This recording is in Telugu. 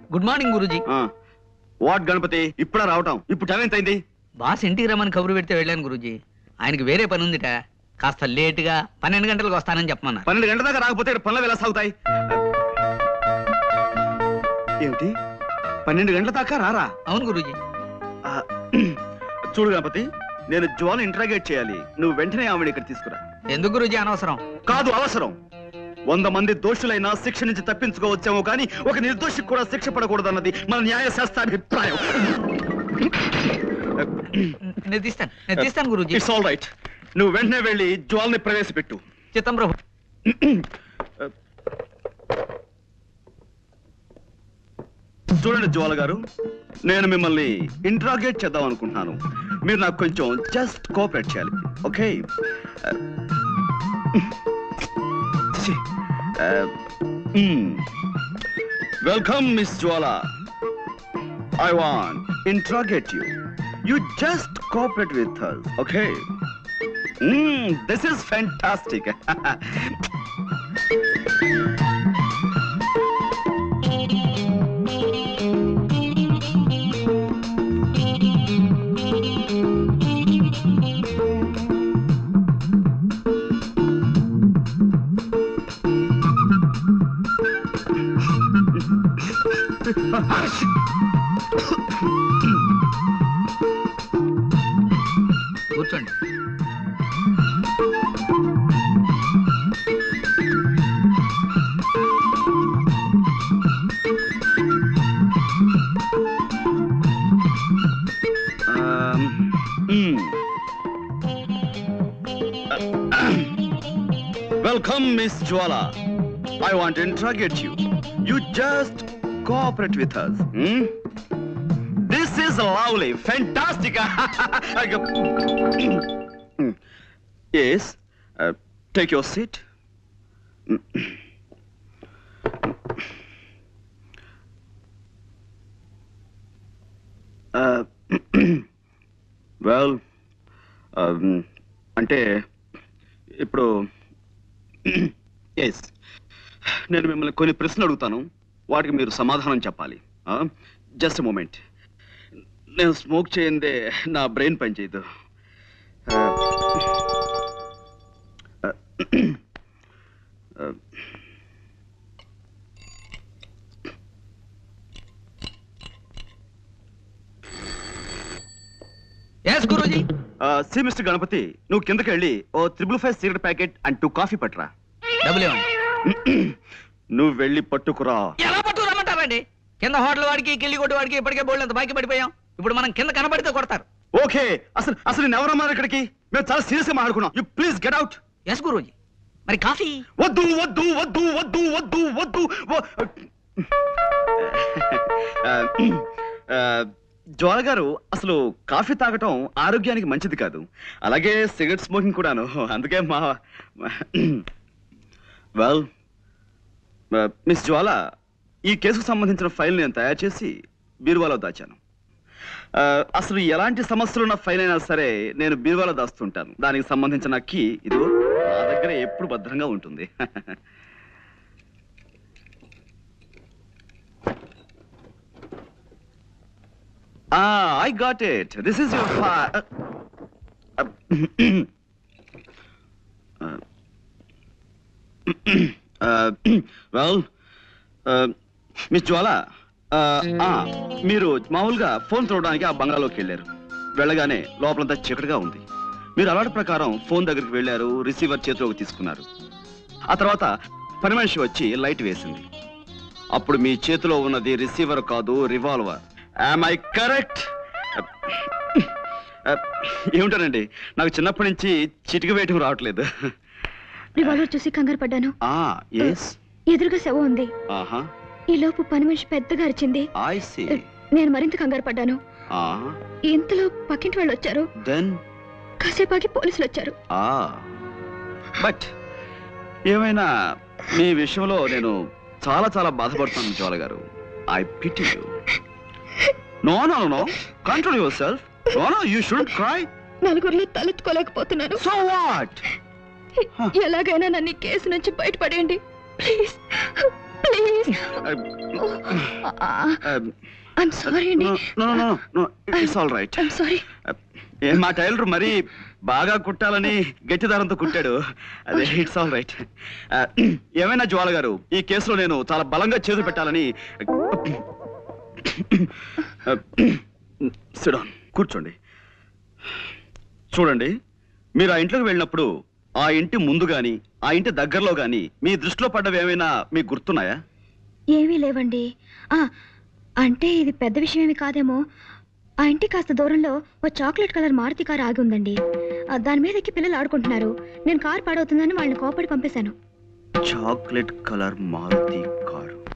Good morning Guruji what Ganapathi ఇప్పుడా రావటం ఇప్పుడు టైం ఎంత అయింది బాస్ ఇంటికి రమ్మని కబురు పెడితే వెళ్ళాను గురూజీ ఆయనకి వేరే పని ఉందిట కాస్త లేటుగా పన్నెండు గంటలకు వస్తానని చెప్పమన్నారు పన్నెండు గంటల దాకా రాకపోతే ఇక్కడ పనులు ఎలా సాగుతాయి ఏమిటి పన్నెండు గంటల దాకా రారా అవును గురూజీ ఆ, చూడు గణపతి నేను జ్వాల ఇంటరాగేట్ చేయాలి నువ్వు వెంటనే ఆవిడ ఇక్కడ తీసుకురా ఎందుకు గురూజీ అనవసరం కాదు అవసరం వంద మంది దోషులైనా శిక్ష నుంచి తప్పించుకోవచ్చేమో కానీ ఒక నిర్దోషికి కూడా శిక్ష పడకూడదన్నది మన న్యాయశాస్త్ర అభిప్రాయం నేను తీస్తాను నేను తీస్తాను గురూజీ ఇట్స్ ఆల్ రైట్ నువ్వు వెంటనే వెళ్ళి జ్వాల్ని ప్రవేశపెట్టు చిత్తం ప్రభు చూడండి జ్వాల గారు నేను మిమ్మల్ని ఇంట్రాగేట్ చేద్దాం అనుకుంటున్నాను మీరు నాకు కొంచెం జస్ట్ కోఆపరేట్ చేయాలి okay welcome miss Jwala I want interrogate you you just cooperate with us okay this is fantastic కూర్చోండి Um, mm. Welcome, Miss Jwala. I want to interrogate you. You just cooperate with us. Hmm? This is lovely, fantastic. Hmm. yes, uh, take your seat. Uh, well అంటే ఇప్పుడు ఎస్ నేను మిమ్మల్ని కొన్ని ప్రశ్నలు అడుగుతాను వాటికి మీరు సమాధానం చెప్పాలి జస్ట్ మూమెంట్ నేను స్మోక్ చేయందే నా బ్రెయిన్ పనిచేయదు Uh, uh, uh, yes Guruji see mister Ganapathi నువ్వు కిందకి వెళ్ళి ఓ triple five cigarette packet and two coffee పట్టరా డబ్బులు ఇవ్వండి నువ్వు వెళ్ళి పట్టుకురా ఎలా పట్టు రమ్మంటారండి కింద హోటల్ వాడికి కిల్లి కొట్టు వాడికి ఇప్పటికే బోల్డ్ అంత బాకీ పడిపోయాం ఇప్పుడు మనం కింద కనబడితే కొడతారు ఓకే అసలు అసలు నేను ఎవరన్నారు ఇక్కడికి మేము చాలా సీరియస్ గా మాట్లాడుకున్నాం you please get out yes Guruji మరి కాఫీ వద్దు వద్దు వద్దు వద్దు వద్దు వద్దు వ- ఆ, ఆ, జ్వాల గారు అసలు కాఫీ తాగటం ఆరోగ్యానికి మంచిది కాదు అలాగే సిగరెట్ స్మోకింగ్ కూడాను అందుకే మా వెల్ మిస్ జ్వాల ఈ కేసుకు సంబంధించిన ఫైల్ నేను తయారు చేసి బీరువాలో దాచాను ఆ, అసలు ఎలాంటి సమస్యలు ఉన్న ఫైల్ అయినా సరే నేను బీరువాలో దాస్తుంటాను దానికి సంబంధించిన కీ ఇది నా దగ్గర ఎప్పుడు భద్రంగా ఉంటుంది I got it this is your well miss Jwala మీరు మామూలుగా ఫోన్ చూడడానికి ఆ బంగాళలోకి వెళ్ళారు వెళ్ళగానే లోపలంతా చీకటిగా ఉంది మీరు అలవాటు ప్రకారం ఫోన్ దగ్గరికి వెళ్ళారు రిసీవర్ చేతిలోకి తీసుకున్నారు ఆ తర్వాత పని మనిషి వచ్చి లైట్ వేసింది అప్పుడు మీ చేతిలో ఉన్నది రిసీవర్ కాదు రివాల్వర్ ఐ కరెక్ట్ ఏమిటానండి నాకు చిన్నప్పటి నుంచి చిటిక వేయటం రావట్లేదు రివాల్వర్ చూసి కంగారు పడ్డాను ఆ ఎస్ ఎదురుగా శవం ఉంది ఆహా ఈ లోపు పని మనిషి పెద్దగా అరిచింది ఐ సీ నేను మరింత కంగారు పడ్డాను ఆ ఇంతలో పక్కింటి వాళ్ళు వచ్చారు దెన్ కాసేపాకి పోలీసులు వచ్చారు ఆ బట్ ఏమైనా మీ విషయంలో నేను చాలా చాలా బాధపడుతున్నాను జ్వాల గారు I pity you no no no control yourself no no you should cry నలుగురిలో తలెత్తుకోలేకపోతున్నాను సో వాట్ ఎలాగైనా నన్ను ఈ కేసు నుంచి బయటపడేయండి ప్లీజ్ ప్లీజ్ ఐమ్ సారీ అండి it's all right I'm sorry ఏ మా టైలర్ మరీ బాగా కుట్టాలని గట్టి దారంతో కుట్టాడు అదే ఇట్స్ ఆల్ రైట్ ఏమైనా జ్వాల గారు ఈ కేసులో నేను చాలా బలంగా చేతులు పెట్టాలని సిడాన్ కూర్చోండి చూడండి మీరు ఆ ఇంట్లోకి వెళ్ళినప్పుడు ఆ ఇంటి ముందు గాని ఆ ఇంటి దగ్గరలో గాని మీ దృష్టిలో పడ్డవి ఏమైనా మీకు గుర్తున్నాయా ఏమీ లేవండి ఆ, అంటే ఇది పెద్ద విషయం ఏమి కాదేమో ఆ ఇంటి కాస్త దూరంలో ఓ చాక్లెట్ కలర్ మారుతి కారు ఆగి ఉందండి ఆ, దాని మీద ఎక్కి పిల్లలు ఆడుకుంటున్నారు నేను కారు పాడవుతుందని వాళ్ళని కోపడి పంపేశాను చాక్లెట్ కలర్ మారుతి కారు